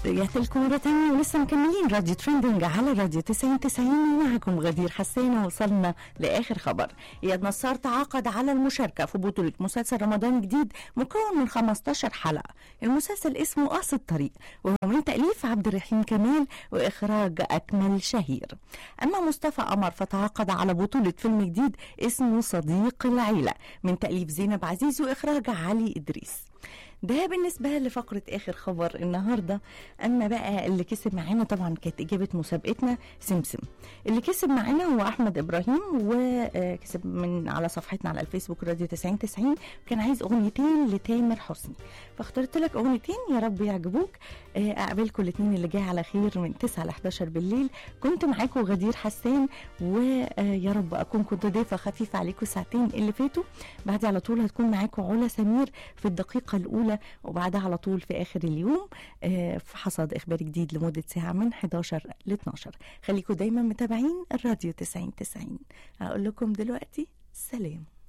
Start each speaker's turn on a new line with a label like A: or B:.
A: رجعت لكم مرة تانية ولسه مكملين راديو ترندنج على راديو 90 90 ومعكم غدير حسان وصلنا لآخر خبر إياد نصار تعاقد على المشاركة في بطولة مسلسل رمضان جديد مكون من 15 حلقة المسلسل اسمه قص الطريق وهو من تأليف عبد الرحيم كمال وإخراج أكمل شهير أما مصطفى قمر فتعاقد على بطولة فيلم جديد اسمه صديق العيلة من تأليف زينب عزيز وإخراج علي إدريس ده بالنسبة لفقرة آخر خبر النهاردة أما بقى اللي كسب معانا طبعا كانت إجابة مسابقتنا سمسم اللي كسب معانا هو أحمد إبراهيم وكسب من على صفحتنا على الفيسبوك راديو 90 90 كان عايز أغنيتين لتامر حسني فاخترت لك أغنيتين يا رب يعجبوك أقابلكم الاثنين اللي جاي على خير من 9 ل 11 بالليل كنت معاكم غدير حسان ويا رب أكون كنت ضيفة خفيفة عليكم ساعتين اللي فاتوا بعد على طول هتكون معاكم علا سمير في الدقيقة الأولى وبعدها على طول في آخر اليوم في حصاد إخبار جديد لمدة ساعة من 11 ل 12 خليكم دايما متابعين الراديو 90 90 هقول لكم دلوقتي سلام